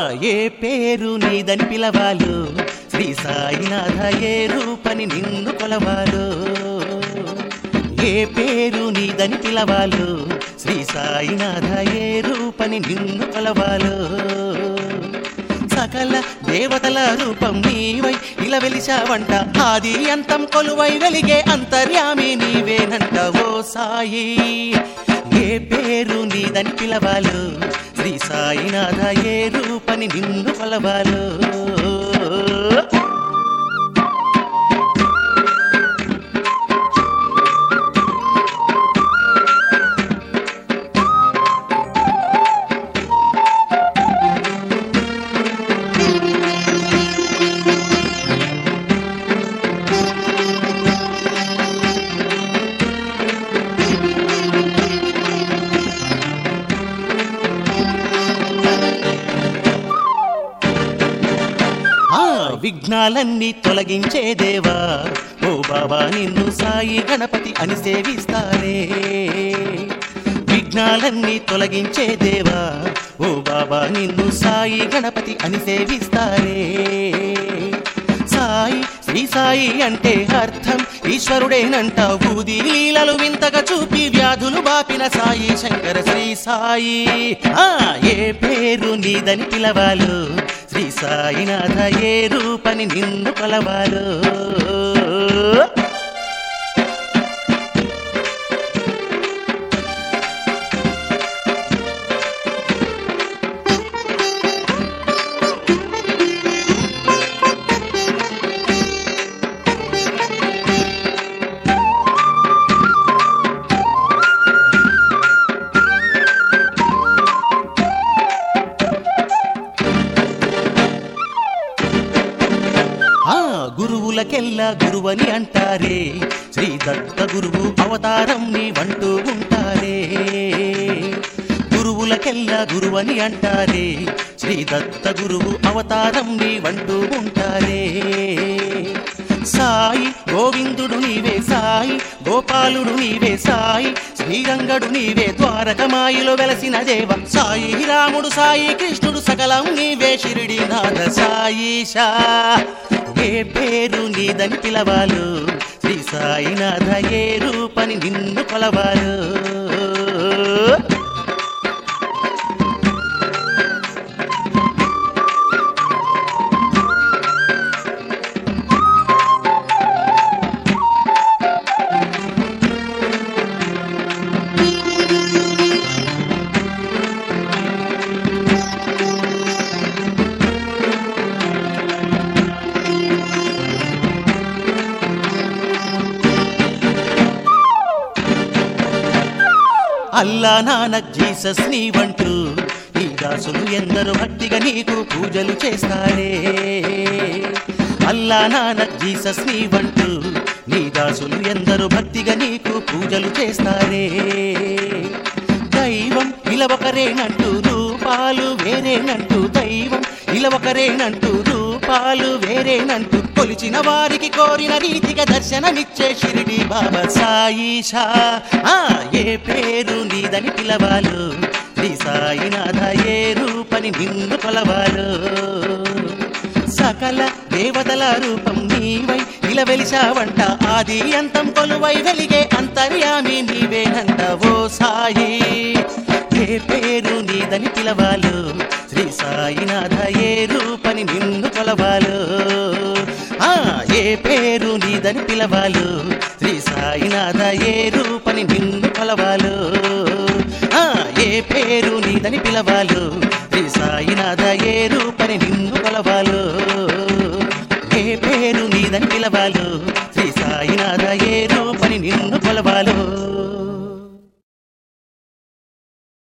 ఏ పేరు నీదని పిలవాలు శ్రీ సాయినాథ ఏ రూపని నిన్ను కొలవాలు ఏ పేరు నీదని పిలవాలు శ్రీ సాయినాథ ఏ రూపని నిన్ను కొలవాలు సకల దేవతల రూపం నీవై ఇలా వెలిశావంట ఆది అంతం కొలువై వెలిగే అంతర్యామి నీవేనంట ఓ సాయి ఏ పేరు నీదని పిలవాలు శ్రీ సాయినాథ ఏ రూపని నిన్ను కొలవాలు ఆ విఘ్నాలన్నీ తొలగించే దేవా ఓ బాబా నిన్ను సాయి గణపతి అని సేవిస్తారే విఘ్నాలన్నీ తొలగించే దేవా ఓ బాబా నిన్ను సాయి గణపతి అని సేవిస్తారే సాయి శ్రీ సాయి అంటే అర్థం ఈశ్వరుడేనంట ఊది లీలలు వింతగా చూపి వ్యాధులు బాపిన సాయి శంకర శ్రీ సాయి ఆ ఏ పేరు నీదని పిలవాలు శ్రీ సాయినాథ ఏ రూపని నిన్ను కొలవాలు ఆ గురువులకెల్లా గురువని అంటారే శ్రీ దత్త గురువు అవతారం నీ వంటూ ఉంటారే గురువులకెల్లా గురువని అంటారే శ్రీ దత్త గురువు అవతారం నీ వంటూ ఉంటారే సాయి గోవిందుడు నీవే సాయి గోపాలుడు నీవే సాయి శ్రీరంగడు నీవే ద్వారకమాయిలో వెలసిన దేవ సాయి రాముడు సాయి కృష్ణుడు సకలం నీవే షిరిడి నాథ సాయిషా ఏ పేరు నీదని పిలవాలు శ్రీ సాయినాథ ఏ రూపని నిన్ను కొలవాలు అల్లా నానక్ జీసస్ నీవంటూ ఈ దాసులు ఎందరు భక్తిగా నీకు పూజలు చేస్తారే అల్లా నానక్ జీసస్ నీవంటూ నీ దాసులు ఎందరు భక్తిగా నీకు పూజలు చేస్తారే దైవం ఇలవకరేనంటూ రూపాలు వేరేనంటూ దైవం ఇలవకరేనంటూ రూపాలు వేరేనంటూ కొలిచిన వారికి కోరిన రీతిగా దర్శనమిచ్చే షిరిడి బాబా సాయిషా ఆ ఏ పేరు నీదని పిలవాలు శ్రీ సాయినాథ ఏ రూపని నిన్ను కొలవాలు సకల దేవతల రూపం నీవై ఇలా వెలిశావంట ఆది అంతం కొలువై వెలిగే అంతర్యామి నీవేనంట ఓ సాయి ఏ పేరు నీదని పిలవాలు శ్రీ సాయినాథ ఏ రూపని నిన్ను కొలవాలు ఆ ఏ పేరు నీదని పిలవాలు శ్రీ సాయినాథ ఏ రూపని నిన్ను కొలవాలు ఆ ఏ పేరు నీదని పిలవాలు శ్రీ సాయినాథ